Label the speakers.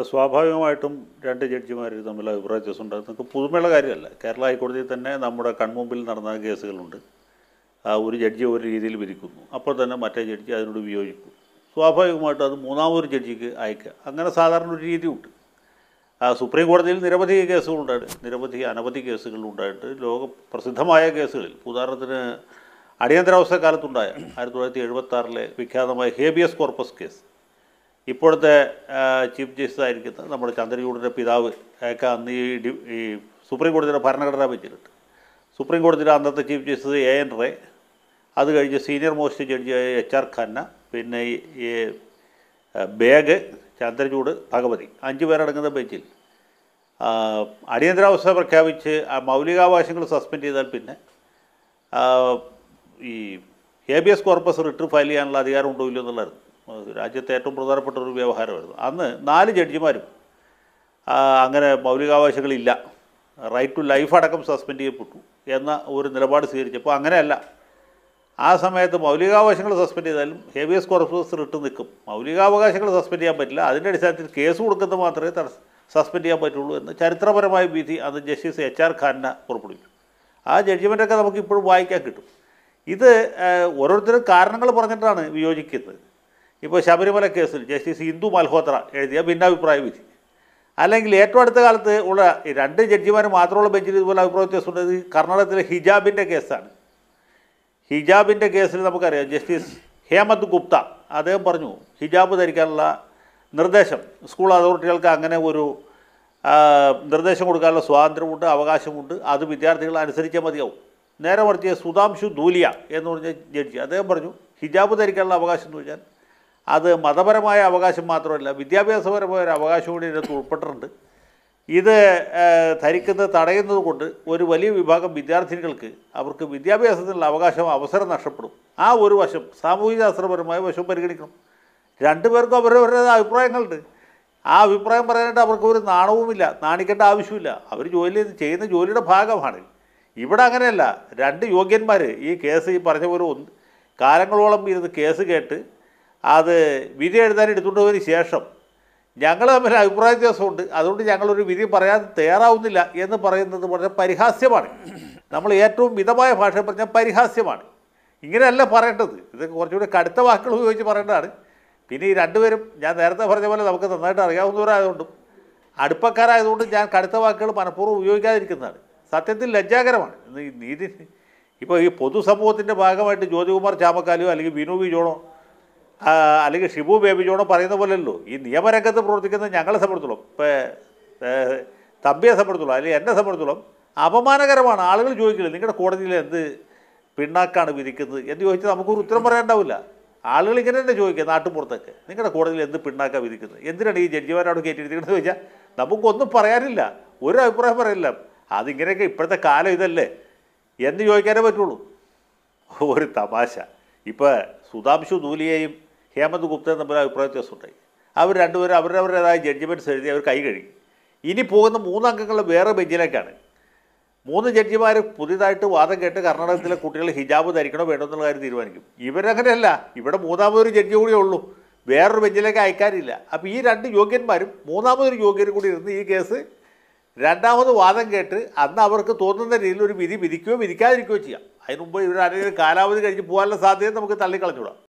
Speaker 1: ഇവിടെ സ്വാഭാവികമായിട്ടും രണ്ട് ജഡ്ജിമാർ തമ്മിൽ അഭിപ്രായ വ്യത്യാസം ഉണ്ടാകും നമുക്ക് പുതുമയുള്ള കാര്യമല്ല കേരള ഹൈക്കോടതിയിൽ തന്നെ നമ്മുടെ കൺമുമ്പിൽ നടന്ന കേസുകളുണ്ട് ആ ഒരു ജഡ്ജി ഒരു രീതിയിൽ വിധിക്കുന്നു അപ്പോൾ തന്നെ മറ്റേ ജഡ്ജി അതിനോട് വിയോജിക്കും സ്വാഭാവികമായിട്ടും അത് മൂന്നാമതൊരു ജഡ്ജിക്ക് അയക്കുക അങ്ങനെ സാധാരണ ഒരു രീതിയുണ്ട് ആ സുപ്രീം കോടതിയിൽ നിരവധി കേസുകളുണ്ടായിട്ട് നിരവധി അനവധി കേസുകളുണ്ടായിട്ട് ലോക പ്രസിദ്ധമായ കേസുകളിൽ ഉദാഹരണത്തിന് അടിയന്തരാവസ്ഥ കാലത്തുണ്ടായ ആയിരത്തി തൊള്ളായിരത്തി എഴുപത്തി ആറിലെ വിഖ്യാതമായ ഹേബിയസ് കോർപ്പസ് കേസ് ഇപ്പോഴത്തെ ആ, ചീഫ് ജസ്റ്റിസ് ആയിരിക്കുന്ന നമ്മുടെ ചന്ദ്രചൂഡിൻ്റെ പിതാവ് ഒക്കെ അന്ന് ഈ ഡി- ഈ സുപ്രീം കോടതിയുടെ ഭരണഘടനാ ബെഞ്ചിലുണ്ട് സുപ്രീം കോടതിയുടെ അന്നത്തെ chief justice A N Ray അത് കഴിഞ്ഞ് സീനിയർ മോസ്റ്റ് ജഡ്ജിയായ എച്ച് ആർ ഖന്ന പിന്നെ ഈ ഈ, ആ, ബേഗ് ചന്ദ്രചൂഡ് ഭഗവതി അഞ്ച് പേരടങ്ങുന്ന ബെഞ്ചിൽ ആ, അടിയന്തരാവസ്ഥ പ്രഖ്യാപിച്ച് ആ മൗലികാവകാശങ്ങൾ സസ്പെൻഡ് ചെയ്താൽ പിന്നെ ആ, ഈ ഹേബിയസ് കോർപ്പസ് റിട്ട് ഫയൽ ചെയ്യാനുള്ള അധികാരം ഉണ്ടോ ഇല്ലയോ എന്നുള്ളതായിരുന്നു അത് രാജ്യത്തെ ഏറ്റവും പ്രധാനപ്പെട്ട ഒരു വ്യവഹാരമായിരുന്നു അന്ന് നാല് ജഡ്ജിമാരും ആ, അങ്ങനെ മൗലികാവകാശങ്ങളില്ല റൈറ്റ് ടു ലൈഫ് അടക്കം സസ്പെൻഡ് ചെയ്യപ്പെട്ടു എന്ന ഒരു നിലപാട് സ്വീകരിച്ചപ്പോൾ അങ്ങനെയല്ല ആ സമയത്ത് മൗലികാവകാശങ്ങൾ സസ്പെൻഡ് ചെയ്താലും ഹേബിയസ് കോർപ്പസ് റിട്ട് നിൽക്കും മൗലികാവകാശങ്ങൾ സസ്പെൻഡ് ചെയ്യാൻ പറ്റില്ല അതിൻ്റെ അടിസ്ഥാനത്തിൽ കേസ് കൊടുക്കുന്നത് മാത്രമേ തടസ്സ സസ്പെൻഡ് ചെയ്യാൻ പറ്റുള്ളൂ എന്ന് ചരിത്രപരമായ വിധി അത് ജസ്റ്റിസ് എച്ച് ആർ ഖാനിനെ പുറപ്പെടുവിച്ചു ആ ജഡ്ജിമെൻ്റൊക്കെ നമുക്ക് ഇപ്പോഴും വായിക്കാൻ കിട്ടും ഇത് ഏഹ്, ഓരോരുത്തരും കാരണങ്ങൾ പറഞ്ഞിട്ടാണ് വിയോജിക്കുന്നത് ഇപ്പോൾ ശബരിമല കേസിൽ ജസ്റ്റിസ് ഇന്ദു മൽഹോത്ര എഴുതിയ ഭിന്നാഭിപ്രായ വിധി അല്ലെങ്കിൽ ഏറ്റവും അടുത്ത കാലത്ത് ഉള്ള ഈ രണ്ട് ജഡ്ജിമാർ മാത്രമുള്ള ബെഞ്ചിൽ ഇതുപോലെ അഭിപ്രായ വ്യത്യാസമുണ്ട് ഇത് കർണാടകത്തിലെ ഹിജാബിൻ്റെ കേസാണ് ഹിജാബിൻ്റെ കേസിൽ നമുക്കറിയാം ജസ്റ്റിസ് ഹേമന്ത് ഗുപ്ത അദ്ദേഹം പറഞ്ഞു ഹിജാബ് ധരിക്കാനുള്ള നിർദ്ദേശം സ്കൂൾ അതോറിറ്റികൾക്ക് അങ്ങനെ ഒരു ആ, നിർദ്ദേശം കൊടുക്കാനുള്ള സ്വാതന്ത്ര്യമുണ്ട് അവകാശമുണ്ട് അത് വിദ്യാർത്ഥികൾ അനുസരിച്ചേ മതിയാവും നേരെ മറിച്ച് സുധാംശു ധൂലിയ എന്ന് പറഞ്ഞ ജഡ്ജി അദ്ദേഹം പറഞ്ഞു ഹിജാബ് ധരിക്കാനുള്ള അവകാശം എന്ന് വെച്ചാൽ അത് മതപരമായ അവകാശം മാത്രമല്ല വിദ്യാഭ്യാസപരമായ ഒരു അവകാശം കൂടി ഇതിനകത്ത് ഉൾപ്പെട്ടിട്ടുണ്ട് ഇത് ഏഹ്, ധരിക്കുന്നത് തടയുന്നത് കൊണ്ട് ഒരു വലിയ വിഭാഗം വിദ്യാർത്ഥിനികൾക്ക് അവർക്ക് വിദ്യാഭ്യാസത്തിനുള്ള അവകാശം അവസരം നഷ്ടപ്പെടും ആ ഒരു വശം സാമൂഹികശാസ്ത്രപരമായ വശം പരിഗണിക്കണം രണ്ടുപേർക്കും അവരവരുടെ അഭിപ്രായങ്ങളുണ്ട് ആ അഭിപ്രായം പറയാനായിട്ട് അവർക്ക് ഒരു നാണവുമില്ല നാണിക്കേണ്ട ആവശ്യമില്ല അവർ ജോലി ചെയ്യുന്ന ജോലിയുടെ ഭാഗമാണ് ഇവിടെ അങ്ങനെയല്ല രണ്ട് യോഗ്യന്മാർ ഈ കേസ് ഈ പറഞ്ഞ പോലെ ഒന്ന് കാലങ്ങളോളം ഇരുന്ന് കേസ് കേട്ട് അത് വിധി എഴുതാൻ എടുത്തുകൊണ്ട് പോയതിന് ശേഷം ഞങ്ങൾ തമ്മിൽ അഭിപ്രായ വ്യത്യാസമുണ്ട് അതുകൊണ്ട് ഞങ്ങളൊരു വിധി പറയാൻ തയ്യാറാവുന്നില്ല എന്ന് പറയുന്നത് വളരെ പരിഹാസ്യമാണ് നമ്മൾ ഏറ്റവും മിതമായ ഭാഷ പറഞ്ഞാൽ പരിഹാസ്യമാണ് ഇങ്ങനെയല്ല പറയേണ്ടത് ഇത് കുറച്ചുകൂടി കടുത്ത വാക്കുകൾ ഉപയോഗിച്ച് പറയേണ്ടതാണ് പിന്നെ ഈ രണ്ടുപേരും ഞാൻ നേരത്തെ പറഞ്ഞ പോലെ നമുക്ക് നന്നായിട്ട് അറിയാവുന്നവരായതുകൊണ്ടും അടുപ്പക്കാരായതുകൊണ്ടും ഞാൻ കടുത്ത വാക്കുകൾ മനഃപൂർവ്വം ഉപയോഗിക്കാതിരിക്കുന്നതാണ് സത്യത്തിൽ ലജ്ജാകരമാണ് ഇന്ന് ഈ നീതി ഇപ്പോൾ ഈ പൊതുസമൂഹത്തിൻ്റെ ഭാഗമായിട്ട് ജ്യോതികുമാർ ചാമക്കാലിയോ അല്ലെങ്കിൽ വിനു വി ജോണോ ആ, അല്ലെങ്കിൽ ഷിബു ബേബി ജോണോ പറയുന്ന പോലെയല്ലോ ഈ നിയമരംഗത്ത് പ്രവർത്തിക്കുന്ന ഞങ്ങളെ സംബന്ധിച്ചോളം ഇപ്പോൾ തമ്പിയെ സംബന്ധിച്ചോളം അല്ലെങ്കിൽ എന്നെ സംബന്ധിച്ചോളം അപമാനകരമാണ് ആളുകൾ ചോദിക്കില്ല നിങ്ങളുടെ കോടതിയിൽ എന്ത് പിണ്ണാക്കാണ് വിധിക്കുന്നത് എന്ന് ചോദിച്ചാൽ നമുക്കൊരു ഉത്തരം പറയാനുണ്ടാവില്ല ആളുകൾ ഇങ്ങനെ തന്നെ ചോദിക്കുക നാട്ടുപുറത്തൊക്കെ നിങ്ങളുടെ കോടതിയിൽ എന്ത് പിണ്ണാക്കാണ് വിധിക്കുന്നത് എന്തിനാണ് ഈ ജഡ്ജിമാരോട് കയറ്റിയിരിക്കുന്നത് ചോദിച്ചാൽ നമുക്കൊന്നും പറയാനില്ല ഒരു അഭിപ്രായം പറയില്ല അതിങ്ങനെയൊക്കെ ഇപ്പോഴത്തെ കാലം ഇതല്ലേ എന്ന് ചോദിക്കാനേ പറ്റുള്ളൂ ഒരു തമാശ ഇപ്പോൾ സുധാംശു ദൂലിയെയും ഹേമന്ത് ഗുപ്തയും തമ്മിൽ അഭിപ്രായ വ്യത്യാസമുണ്ടായി അവർ രണ്ടുപേരും അവരവരുടേതായ ജഡ്ജിമെൻറ്റ്സ് എഴുതി അവർ കൈ കഴുകി ഇനി പോകുന്ന മൂന്നംഗങ്ങൾ വേറെ ബെഞ്ചിലേക്കാണ് മൂന്ന് ജഡ്ജിമാർ പുതിയതായിട്ട് വാദം കേട്ട് കർണാടകത്തിലെ കുട്ടികൾ ഹിജാബ് ധരിക്കണോ വേണ്ടോ എന്നുള്ള കാര്യം തീരുമാനിക്കും ഇവരങ്ങനെയല്ല ഇവിടെ മൂന്നാമതൊരു ജഡ്ജി കൂടിയേ ഉള്ളൂ വേറൊരു ബെഞ്ചിലേക്ക് അയക്കാനില്ല അപ്പോൾ ഈ രണ്ട് യോഗ്യന്മാരും മൂന്നാമതൊരു യോഗ്യരും കൂടി ഇരുന്ന് ഈ കേസ് രണ്ടാമത് വാദം കേട്ട് അന്ന് അവർക്ക് തോന്നുന്ന രീതിയിൽ ഒരു വിധി വിധിക്കുകയോ വിധിക്കാതിരിക്കുകയോ ചെയ്യാം അതിന് മുമ്പ് ഇവർ ആരെങ്കിലും കാലാവധി കഴിഞ്ഞ് പോകാനുള്ള സാധ്യത നമുക്ക് തള്ളിക്കളഞ്ഞൂടാം